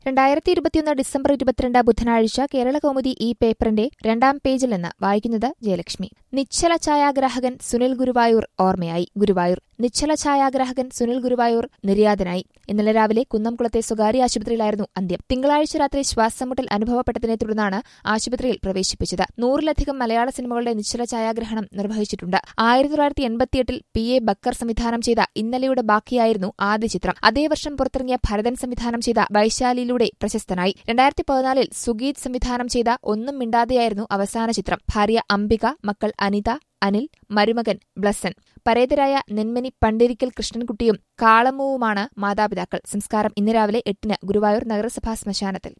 രണ്ടായിരത്തി ഇരുപത്തിയൊന്ന് ഡിസംബർ ഇരുപത്തിരണ്ട് ബുധനാഴ്ച കേരള കൗമുദി ഈ പേപ്പറിന്റെ രണ്ടാം പേജിൽ നിന്ന് വായിക്കുന്നത് ജയലക്ഷ്മി നിശ്ചല ഛായാഗ്രാഹകൻ സുനിൽ ഗുരുവായൂർ ഓർമ്മയായി ഗുരുവായൂർ നിശ്ചല ഛായാഗ്രാഹകൻ സുനിൽ ഗുരുവായൂർ നിര്യാതനായി ഇന്നലെ രാവിലെ കുന്നംകുളത്തെ സ്വകാര്യ ആശുപത്രിയിലായിരുന്നു അന്ത്യം തിങ്കളാഴ്ച രാത്രി ശ്വാസമുട്ടൽ അനുഭവപ്പെട്ടതിനെ തുടർന്നാണ് ആശുപത്രിയിൽ പ്രവേശിപ്പിച്ചത് നൂറിലധികം മലയാള സിനിമകളുടെ നിശ്ചല ഛായാഗ്രഹണം നിർവഹിച്ചിട്ടുണ്ട് ആയിരത്തി തൊള്ളായിരത്തി എൺപത്തിയെട്ടിൽ പി എ ബക്കർ സംവിധാനം ചെയ്ത ഇന്നലെയുടെ ബാക്കിയായിരുന്നു ആദ്യ ചിത്രം അതേ വർഷം പുറത്തിറങ്ങിയ ഭരതൻ സംവിധാനം ചെയ്ത വൈശാലിയിലൂടെ പ്രശസ്തനായി രണ്ടായിരത്തി പതിനാലിൽ സുഗീത് സംവിധാനം ചെയ്ത ഒന്നും മിണ്ടാതെയായിരുന്നു അവസാന ചിത്രം ഭാര്യ അംബിക മക്കൾ അനിത അനിൽ മരുമകൻ ബ്ലസൻ പരേതരായ നെന്മനി പണ്ടിരിക്കൽ കൃഷ്ണൻകുട്ടിയും കാളമ്മുവുമാണ് മാതാപിതാക്കൾ സംസ്കാരം ഇന്ന് രാവിലെ എട്ടിന് ഗുരുവായൂർ നഗരസഭാ ശ്മശാനത്തിൽ